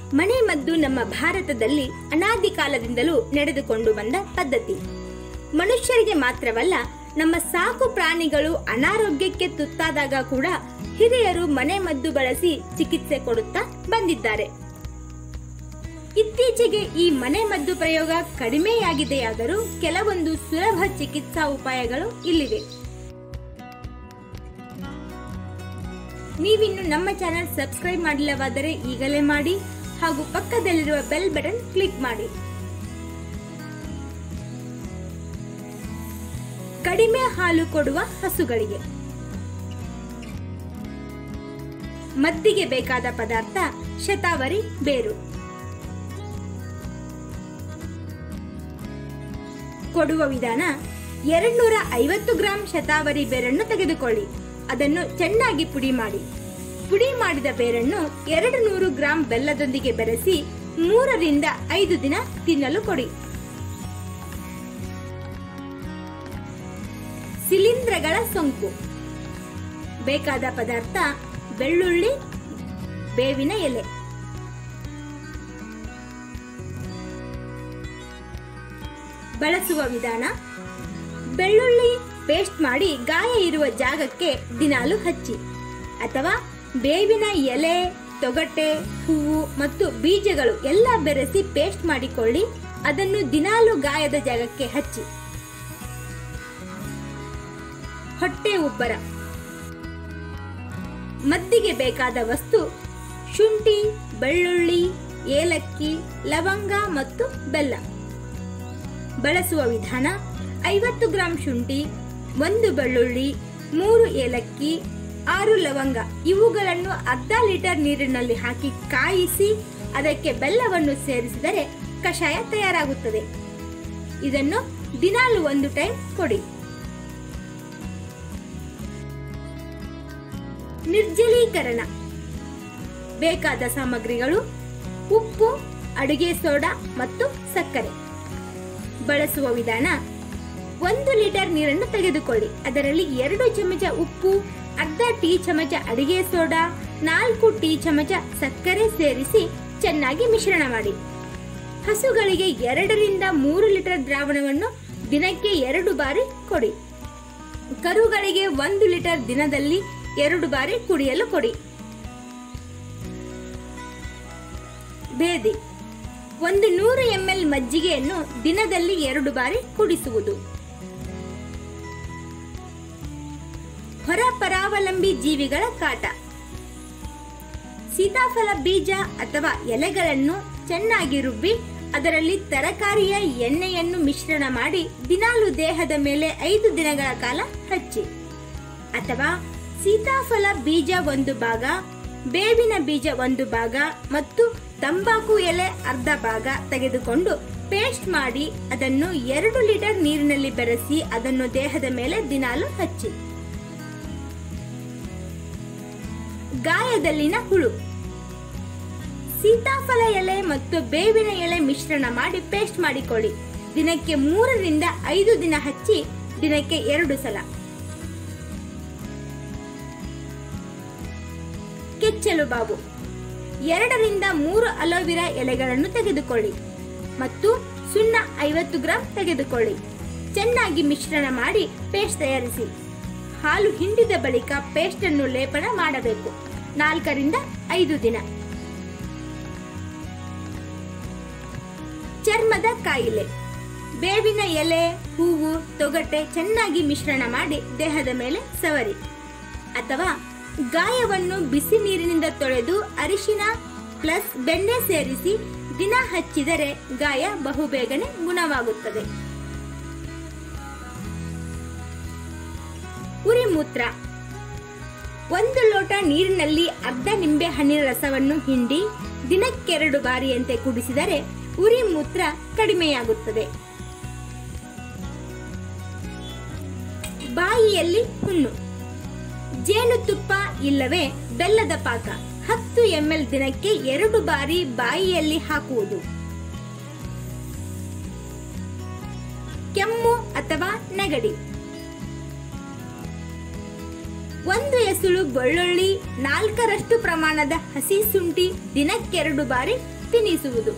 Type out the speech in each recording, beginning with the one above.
ಮನೆಮದ್ದು ನಮ್ಮ ಭಾರತದಲ್ಲಿ ಅನಾದಿ ಕಾಲದಿಂದಲೂ ನಡೆದುಕೊಂಡು ಬಂದ ಪದ್ಧತಿ ಮನುಷ್ಯರಿಗೆ ಮಾತ್ರವಲ್ಲ ನಮ್ಮ ಸಾಕು ಪ್ರಾಣಿಗಳು ಅನಾರೋಗ್ಯಕ್ಕೆ ತುತ್ತಾದಾಗ ಕೂಡ ಹಿರಿಯರು ಮನೆಮದ್ದು ಬಳಸಿ ಚಿಕಿತ್ಸೆ ಕೊಡುತ್ತಾ ಬಂದಿದ್ದಾರೆ ಇತ್ತೀಚೆಗೆ ಈ ಮನೆಮದ್ದು ಪ್ರಯೋಗ ಕಡಿಮೆಯಾಗಿದೆಯಾದರೂ ಕೆಲವೊಂದು ಸುಲಭ ಚಿಕಿತ್ಸಾ ಉಪಾಯಗಳು ಇಲ್ಲಿವೆ ನೀವಿನ್ನು ನಮ್ಮ ಚಾನೆಲ್ ಸಬ್ಸ್ಕ್ರೈಬ್ ಮಾಡಿಲ್ಲವಾದರೆ ಈಗಲೇ ಮಾಡಿ ಹಾಗೂ ಪಕ್ಕದಲ್ಲಿರುವ ಬೆಲ್ ಬಟನ್ ಕ್ಲಿಕ್ ಮಾಡಿ ಕಡಿಮೆ ಹಾಲು ಕೊಡುವ ಹಸುಗಳಿಗೆ ಮದ್ದಿಗೆ ಬೇಕಾದ ಪದಾರ್ಥ ಶತಾವರಿ ಬೇರು ಕೊಡುವ ವಿಧಾನ ಎರಡ್ನೂರ ಐವತ್ತು ಗ್ರಾಂ ಶತಾವರಿ ಬೇರನ್ನು ತೆಗೆದುಕೊಳ್ಳಿ ಅದನ್ನು ಚೆನ್ನಾಗಿ ಪುಡಿ ಮಾಡಿ ಪುಡಿ ಮಾಡಿದ ಬೇರನ್ನು ಎರಡು ನೂರು ಗ್ರಾಂ ಬೆಲ್ಲದೊಂದಿಗೆ ಬೆರೆಸಿ ಮೂರರಿಂದ ಐದು ದಿನ ತಿನ್ನಲು ಕೊಡಿ ಶಿಲೀಂಧ್ರಗಳ ಸೋಂಕು ಬೇಕಾದ ಪದಾರ್ಥ ಬೆಳ್ಳುಳ್ಳಿ ಬೇವಿನ ಎಲೆ ಬಳಸುವ ವಿಧಾನ ಬೆಳ್ಳುಳ್ಳಿ ಪೇಸ್ಟ್ ಮಾಡಿ ಗಾಯ ಇರುವ ಜಾಗಕ್ಕೆ ದಿನಾಲು ಹಚ್ಚಿ ಅಥವಾ ಬೇವಿನ ಎಲೆ ತೊಗಟೆ ಹೂವು ಮತ್ತು ಬೀಜಗಳು ಎಲ್ಲ ಬೆರೆಸಿ ಪೇಸ್ಟ್ ಮಾಡಿಕೊಳ್ಳಿ ಅದನ್ನು ದಿನಾಲು ಗಾಯದ ಜಾಗಕ್ಕೆ ಹಚ್ಚಿ ಹೊಟ್ಟೆ ಉಬ್ಬರ ಮದ್ದಿಗೆ ಬೇಕಾದ ವಸ್ತು ಶುಂಠಿ ಬೆಳ್ಳುಳ್ಳಿ ಏಲಕ್ಕಿ ಲವಂಗ ಮತ್ತು ಬೆಲ್ಲ ಬಳಸುವ ವಿಧಾನ ಐವತ್ತು ಗ್ರಾಂ ಶುಂಠಿ ಒಂದು ಬೆಳ್ಳುಳ್ಳಿ ಮೂರು ಏಲಕ್ಕಿ ಆರು ಲವಂಗ ಇವುಗಳನ್ನು ಅರ್ಧ ಲೀಟರ್ ನೀರಿನಲ್ಲಿ ಹಾಕಿ ಕಾಯಿಸಿ ಅದಕ್ಕೆ ಬೆಲ್ಲವನ್ನು ಸೇರಿಸಿದರೆ ಕಷಾಯ ತಯಾರಾಗುತ್ತದೆ ಇದನ್ನು ದಿನಾಲು ಒಂದು ಟೈಮ್ ಕೊಡಿ ನಿರ್ಜಲೀಕರಣ ಬೇಕಾದ ಸಾಮಗ್ರಿಗಳು ಉಪ್ಪು ಅಡುಗೆ ಸೋಡಾ ಮತ್ತು ಸಕ್ಕರೆ ಬಳಸುವ ವಿಧಾನ ಒಂದು ಲೀಟರ್ ನೀರನ್ನು ತೆಗೆದುಕೊಳ್ಳಿ ಅದರಲ್ಲಿ ಎರಡು ಚಮಚ ಉಪ್ಪು ಅರ್ಧ ಟೀ ಚಮಚ ಅಡಿಗೆ ಸೋಡಾ ನಾಲ್ಕು ಟೀ ಚಮಚ ಸಕ್ಕರೆ ಸೇರಿಸಿ ಚೆನ್ನಾಗಿ ಮಿಶ್ರಣ ಮಾಡಿ ಹಸುಗಳಿಗೆ ಎರಡರಿಂದ ಮೂರು ಲೀಟರ್ ದ್ರಾವಣವನ್ನು ದಿನಕ್ಕೆ ಎರಡು ಬಾರಿ ಕೊಡಿ ಕರುಗಳಿಗೆ ಒಂದು ಲೀಟರ್ ದಿನದಲ್ಲಿ ಎರಡು ಬಾರಿ ಕುಡಿಯಲು ಕೊಡಿ ಭೇದಿ ಒಂದು ನೂರು ಎಂಎಲ್ ಮಜ್ಜಿಗೆಯನ್ನು ದಿನದಲ್ಲಿ ಎರಡು ಬಾರಿ ಕುಡಿಸುವುದು ಹೊರ ಪರಾವಲಂಬಿ ಜೀವಿಗಳ ಕಾಟ ಸೀತಾಫಲ ಬೀಜ ಅಥವಾ ಎಲೆಗಳನ್ನು ಚೆನ್ನಾಗಿ ರುಬ್ಬಿ ಅದರಲ್ಲಿ ತರಕಾರಿಯ ಎಣ್ಣೆಯನ್ನು ಮಿಶ್ರಣ ಮಾಡಿ ದಿನಾಲು ದೇಹದ ಮೇಲೆ ಐದು ದಿನಗಳ ಕಾಲ ಹಚ್ಚಿ ಅಥವಾ ಸೀತಾಫಲ ಬೀಜ ಒಂದು ಭಾಗ ಬೇವಿನ ಬೀಜ ಒಂದು ಭಾಗ ಮತ್ತು ತಂಬಾಕು ಎಲೆ ಅರ್ಧ ಭಾಗ ತೆಗೆದುಕೊಂಡು ಪೇಸ್ಟ್ ಮಾಡಿ ಅದನ್ನು ಎರಡು ಲೀಟರ್ ನೀರಿನಲ್ಲಿ ಬೆರೆಸಿ ಅದನ್ನು ದೇಹದ ಮೇಲೆ ದಿನಾಲು ಹಚ್ಚಿ ಗಾಯದಲ್ಲಿನ ಹುಳು ಸೀತಾಫಲ ಎಲೆ ಮತ್ತು ಬೇವಿನ ಎಲೆ ಮಿಶ್ರಣ ಮಾಡಿ ಪೇಸ್ಟ್ ಮಾಡಿಕೊಳ್ಳಿ ದಿನಕ್ಕೆ ಮೂರರಿಂದ ಐದು ದಿನ ಹಚ್ಚಿ ದಿನಕ್ಕೆ ಎರಡು ಸಲ ಕೆಚ್ಚಲು ಬಾವು ಎರಡರಿಂದ ಮೂರು ಅಲೋವೆರಾ ಎಲೆಗಳನ್ನು ತೆಗೆದುಕೊಳ್ಳಿ ಮತ್ತು ಸುಣ್ಣ ಐವತ್ತು ಗ್ರಾಂ ತೆಗೆದುಕೊಳ್ಳಿ ಚೆನ್ನಾಗಿ ಮಿಶ್ರಣ ಮಾಡಿ ಪೇಸ್ಟ್ ತಯಾರಿಸಿ ಹಾಲು ಹಿಂಡಿದ ಬಳಿಕ ಪೇಸ್ಟ್ ಅನ್ನು ಲೇಪನ ಮಾಡಬೇಕು ನಾಲ್ಕರಿಂದ ಐದು ದಿನ ಚರ್ಮದ ಕಾಯಿಲೆ ಬೇವಿನ ಎಲೆ ಹೂವು ತೊಗಟೆ ಚೆನ್ನಾಗಿ ಮಿಶ್ರಣ ಮಾಡಿ ದೇಹದ ಮೇಲೆ ಸವರಿ ಅಥವಾ ಗಾಯವನ್ನು ಬಿಸಿ ನೀರಿನಿಂದ ತೊಳೆದು ಅರಿಶಿನ ಪ್ಲಸ್ ಬೆಣ್ಣೆ ಸೇರಿಸಿ ದಿನ ಹಚ್ಚಿದರೆ ಗಾಯ ಬಹುಬೇಗನೆ ಗುಣವಾಗುತ್ತದೆ ಉರಿ ಮೂತ್ರ ಒಂದು ಲೋಟ ನೀರಿನಲ್ಲಿ ಅರ್ಧ ನಿಂಬೆ ಹಣ್ಣಿನ ರಸವನ್ನು ಹಿಂಡಿ ದಿನಕ್ಕೆರಡು ಬಾರಿಯಂತೆ ಕುಡಿಸಿದರೆ ಉರಿ ಮೂತ್ರ ಕಡಿಮೆಯಾಗುತ್ತದೆ ಬಾಯಿಯಲ್ಲಿ ಹುಣ್ಣು ಜೇನುತುಪ್ಪ ಇಲ್ಲವೇ ಬೆಲ್ಲದ ಪಾಕ ಹತ್ತು ಎಂಎಲ್ ದಿನಕ್ಕೆ ಎರಡು ಬಾರಿ ಬಾಯಿಯಲ್ಲಿ ಹಾಕುವುದು ಕೆಮ್ಮು ಅಥವಾ ನೆಗಡಿ ಒಂದು ಎಸುಳು ಬೆಳ್ಳುಳ್ಳಿ ನಾಲ್ಕರಷ್ಟು ಪ್ರಮಾಣದ ಹಸಿ ಶುಂಠಿ ದಿನಕ್ಕೆರಡು ಬಾರಿ ತಿನ್ನಿಸುವುದು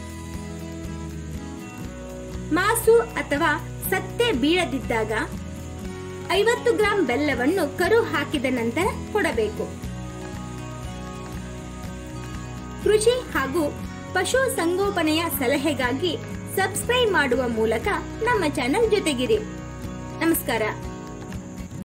ಮಾಸು ಅಥವಾ ಸತ್ತೆ ಬೀಳದಿದ್ದಾಗ ಐವತ್ತು ಗ್ರಾಂ ಬೆಲ್ಲವನ್ನು ಕರು ಹಾಕಿದ ನಂತರ ಕೊಡಬೇಕು ಕೃಷಿ ಹಾಗೂ ಪಶು ಸಂಗೋಪನೆಯ ಸಲಹೆಗಾಗಿ ಸಬ್ಸ್ಕ್ರೈಬ್ ಮಾಡುವ ಮೂಲಕ ನಮ್ಮ ಚಾನೆಲ್ ಜೊತೆಗಿರಿ ನಮಸ್ಕಾರ